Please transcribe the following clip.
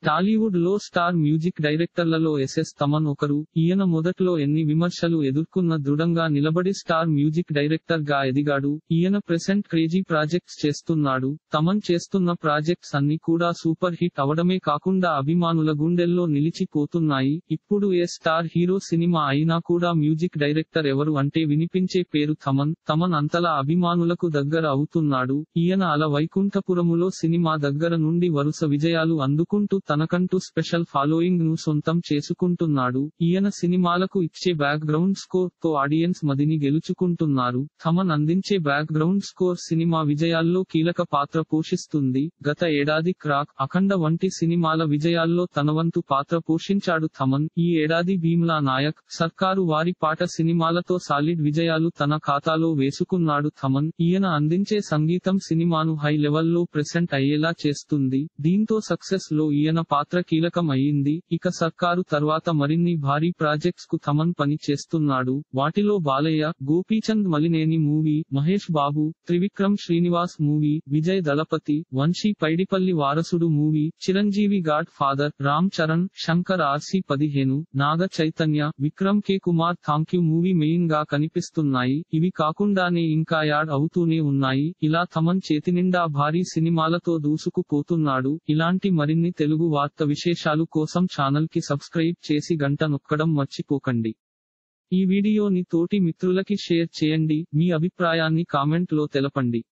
టాలీవుడ్ లో star music డైరెక్టర్లలో S S Thaman ఒకరు ఈయన మొదట్లో ఎన్ని విమర్శలు ఎదుర్కొన్న దృఢంగా నిలబడి స్టార్ మ్యూజిక్ డైరెక్టర్ గా ఎదిగాడు ఈయన ప్రెసెంట్ క్రేజీ ప్రాజెక్ట్స్ చేస్తున్నాడు తమన్ చేస్తున్న ప్రాజెక్ట్స్ అన్ని కూడా సూపర్ హిట్ అవడమే కాకుండా అభిమానుల గుండెల్లో నిలిచిపోతున్నాయి ఇప్పుడు ఏ స్టార్ హీరో సినిమా అయినా కూడా మ్యూజిక్ డైరెక్టర్ ఎవరు అంటే వినిపించే పేరు తమన్ తమన్ అంతలా అభిమానులకు దగ్గర అవుతున్నాడు ఈయన అల వైకుంఠపురములో సినిమా దగ్గర నుండి వరుస విజయాలు అందుకుంటూ తనకంటూ స్పెషల్ ఫాలోయింగ్ ను సొంతం చేసుకుంటున్నాడు ఈయన సినిమాలకు ఇచ్చే బ్యాక్ గ్రౌండ్ స్కోర్ తో ఆడియన్స్ మదిని గెలుచుకుంటున్నారు తమన్ అందించే బ్యాక్ గ్రౌండ్ స్కోర్ సినిమా విజయాల్లో కీలక పాత్ర పోషిస్తుంది గత ఏడాది క్రాక్ అఖండ వంటి సినిమాల విజయాల్లో తనవంతు పాత్ర పోషించాడు తమన్ ఈ ఏడాది భీమ్లా నాయక్ సర్కారు వారి పాట సినిమాలతో సాలిడ్ విజయాలు తన ఖాతాలో వేసుకున్నాడు తమన్ ఈయన అందించే సంగీతం సినిమాను హై లెవెల్లో ప్రెసెంట్ అయ్యేలా చేస్తుంది దీంతో సక్సెస్ లో ఈయన పాత్ర కీలకం అయ్యింది ఇక సర్కారు తర్వాత మరిన్ని భారీ ప్రాజెక్ట్స్ కు తమన్ పని చేస్తున్నాడు వాటిలో Balayya Gopichand Malineni movie Mahesh Babu Trivikram Srinivas movie Vijay Thalapathy Vamsi Paidipally Varasudu movie Chiranjeevi god father Ram Charan Shankar RC పదిహేను Naga Chaitanya Vikram K Kumar thank you movie main గా కనిపిస్తున్నాయి ఇవి కాకుండానే ఇంకా యాడ్ అవుతూనే ఉన్నాయి ఇలా తమన్ చేతినిండా భారీ సినిమాలతో దూసుకుపోతున్నాడు ఇలాంటి మరిన్ని తెలుగు వార్త విశేషాలు కోసం ఛానల్ కి సబ్స్క్రైబ్ చేసి గంట నొక్కడం మర్చిపోకండి ఈ వీడియోని తోటి మిత్రులకి షేర్ చేయండి మీ అభిప్రాయాన్ని కామెంట్ లో తెలపండి